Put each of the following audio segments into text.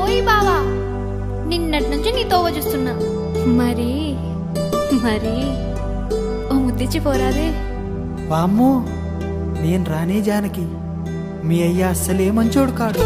ఓయ్ బావా నిన్నటి నుంచి నీ తోవ చూస్తున్నా మరి మరి ఓ ముద్దిచ్చి పోరాదే వామ్మో నేను రానే జానకి మీ అయ్య అస్సలే మంచోడు కాడు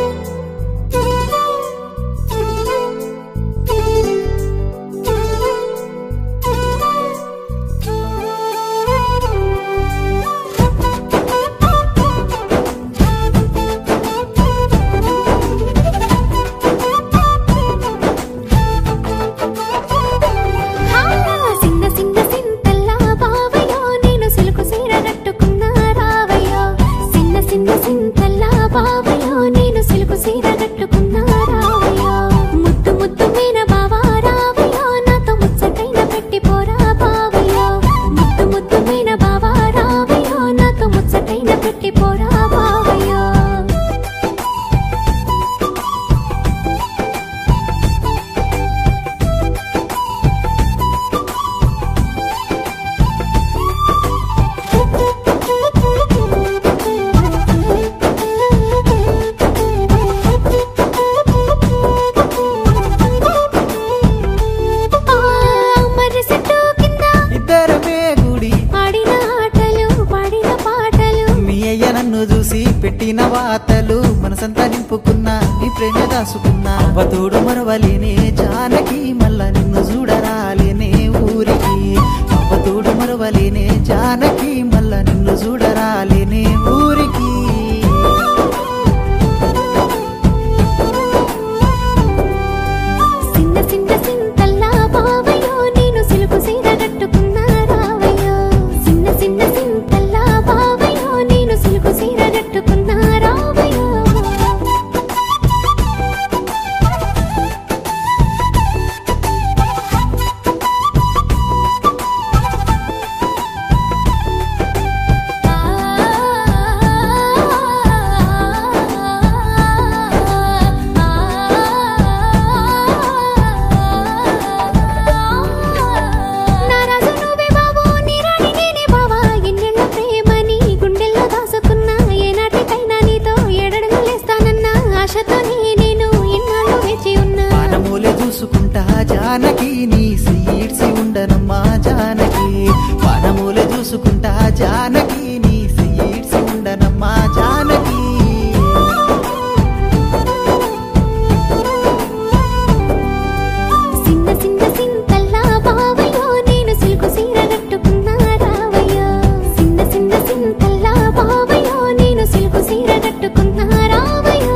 హా, సిన్న సిన్న సింతల్లా బావయ్యో నేను సిలుకు సీర కట్టుకున్నా రావయ్యో సిన్న సిన్న సింతల్లా బావయ్యో నేను సిలుకు సీర కట్టుకున్నా రావయ్యో ముద్దు ముద్దు మీన బావా రావయ్యో నాతో ముచ్చటైన పెట్టి పోరా బావయ్యో ముద్దు ముద్దు మీన బావా రావయ్యో నాతో ముచ్చటైన పెట్టి పోరా బావయ్యో ఆ, మర్రి చెట్టు కింద ఇద్దరమే గుడి ఆడిన ఆటలు పాడిన పాటలు మీ అయ్య నన్ను చూసి పెట్టిన వాతలు మనసంతా నింపుకున్నా నీ ప్రేమ దాసుకున్నా అవతోడు మరవలేనే జానకి మళ్ళా నిన్ను చూడరాలేనే ఊరికి అవతోడు మరవలేనే జానకి మళ్ళా నిన్ను చూడరాలేనే ఊరికి సిన్న సిన్న సింతల్లా బావయ్యో నేను సిలుకు సీర కట్టుకున్నా రావయ్యో సిన్న సిన్న సింతల్లా బావయ్యో నేను సిలుకు సీర కట్టుకున్నా రావయ్యో నా రాజు నువ్వే బావో నీ రాణి నేనే బావా ఎన్నెళ్ళ ప్రేమని గుండెల్లో దాసుకున్నా ఏనాటికైనా నీతో ఏడడుగులేస్తానన్నా ఆశతోనే నేను ఎన్నాళ్ళు వేచి ఉన్నా పానమూలే చూసుకుంటా జానకి నీ సీడ్సి ఉండనమ్మా జానకి పానమూలే చూసుకుంటా జానకి నీ సీడ్సి ఉండనమ్మా జానకి సిన్న సిన్న సింతల్లా బావయ్యో నేను సిల్కు సీర కట్టుకున్నా రావయ్యో సిన్న సిన్న సింతల్లా బావయ్యో నేను సిల్కు సీర కట్టుకున్నా రావయ్యో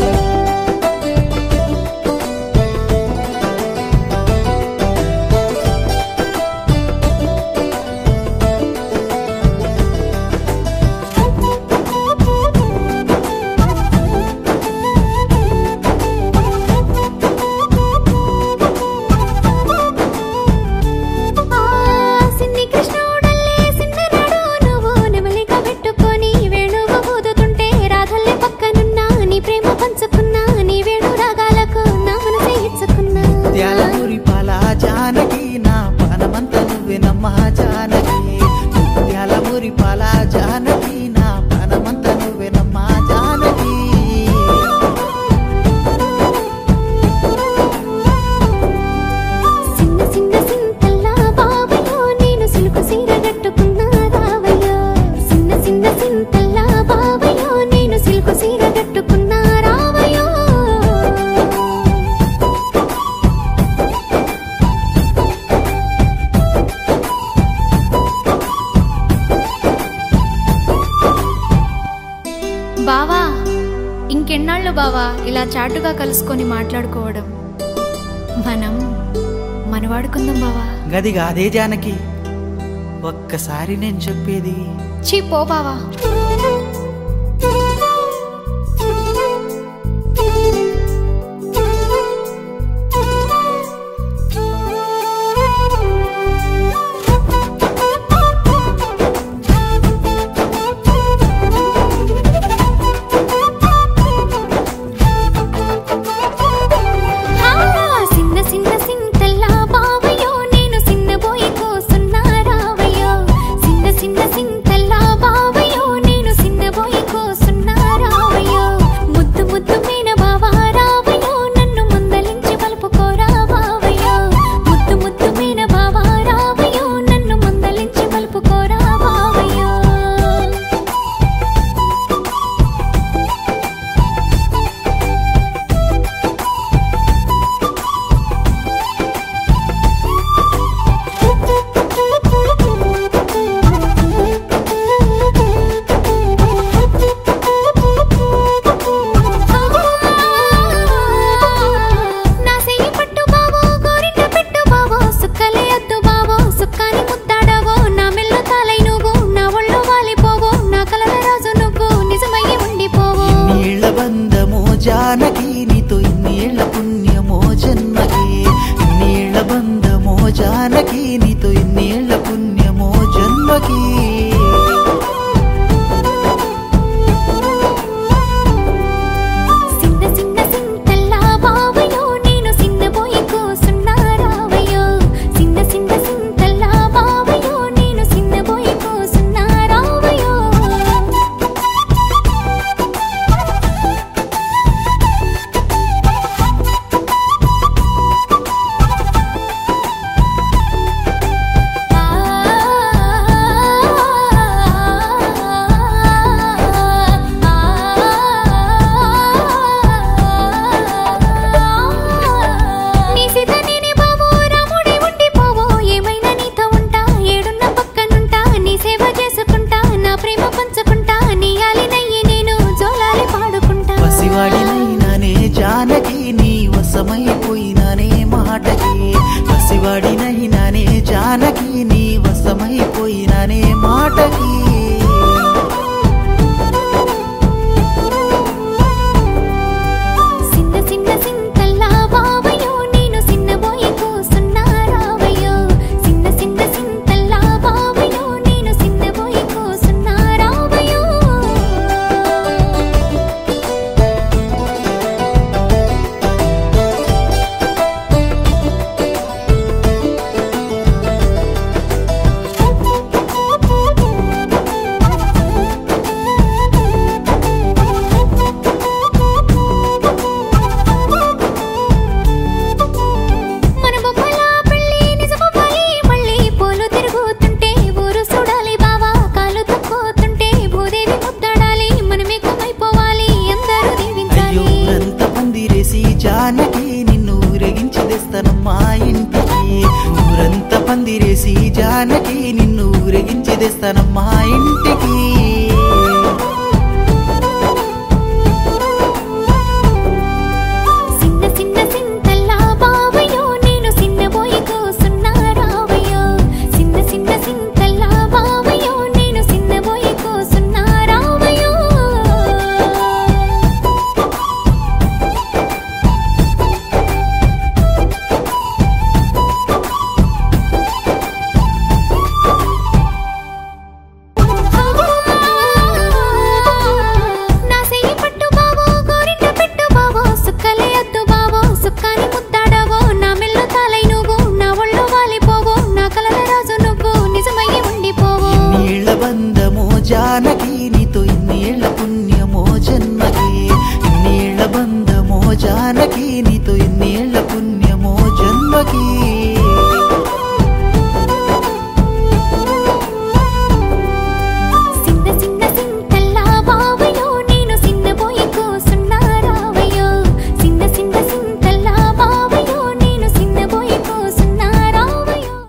ఆ సిన్ని కృష్ణుడల్లే సిన్ననాడు నువ్వు నెమలిక పెట్టుకొని వేణువు ఊదుతుంటే రాధల్లే పక్కనున్నా నీ ప్రేమ పంచుకున్నా నీ వేణు రాగాలకు నా మనసే ఇచ్చుకున్నా త్యాలపూరి పాల జానకి నా పానమంతా నువ్వేనమ్మా జానకి త్యాలపూరి పాల జానకి నా పానమంతా నువ్వేనమ్మా జానకి సిన్న సిన్న సింతల్లా బావయ్యో నేను సిలుకు సీర కట్టుకున్నా రావయ్యో సిన్న సిన్న సింతల్లా బావయ్యో నేను సిలుకు సీర కట్టుకున్నా రావయ్యో బావా ఇంకెన్నాళ్ళు బావా ఇలా చాటుగా కలుసుకొని మాట్లాడుకోవడం మనం మనవాడుకుందాం బావా గది కాదే జానకి ఒక్కసారి నేను చెప్పేది చీ పో బావా హా సిన్న సిన్న సింతల్లా బావయ్యో నేను సిన్న బోయి కోసున్నా రావయ్యో సిన్న సిన్న సింతల్లా బావయ్యో నేను జానకి నీతో ఇన్ని ఏళ్ల పుణ్యమో జన్మకి ఇన్ని ఏళ్ల బంధమో జానకి నీతో ఇన్ని ఏళ్ల పుణ్యమో జన్మకి సిన్న సిన్న సింతల్లా బావయో నేను సిన్నబోయి కూసున్నా రావయ్యో సిన్న సిన్న సింతల్లా బావయో నేను సిన్నబోయి కూసున్నా రావయ్యో నీ సీత నేనే బావో రాముడే ఉండి పోవో ఏమైనా నీతో ఉంటా ఏడున్న పక్కనుంటా నీ సేవ చేసుకుంటా నా ప్రేమ పంచుకుంటా నీ ఆలినయ్యి నేను జోలాలి పాడుకుంటా పసివాడినైనానే జానకి నీ వశమైపోయినానే మాటకి పసివాడినైనానే జానకి నీ వశమైపోయినానే మాటకి సిన్న సిన్న సింతల్లా బావయో నేను సిన్నబోయి కూసున్నా రావయ్యో సిన్న సిన్న సింతల్లా బావయో నేను సిన్నబోయి కూసున్నా రావయ్యో మన బొమ్మల పెళ్ళి నిజమవ్వాలి మళ్ళీ పూలు తిరుగుతుంటే ఊరు చూడాలి బావా కాలు తక్కుతుంటే భూదేవి ముద్దాడాలి మనమే కమైపోవాలి అందరూ అయ్యో దీవించాలి ఊరంత పందిరేసి జానకి నిన్ను ఊరేగించి తెస్తానమ్మా ఇంటికి ఊరంత పందిరేసి జానకి నిన్ను ఊరేగించి తెస్తానమ్మా ఇంటికి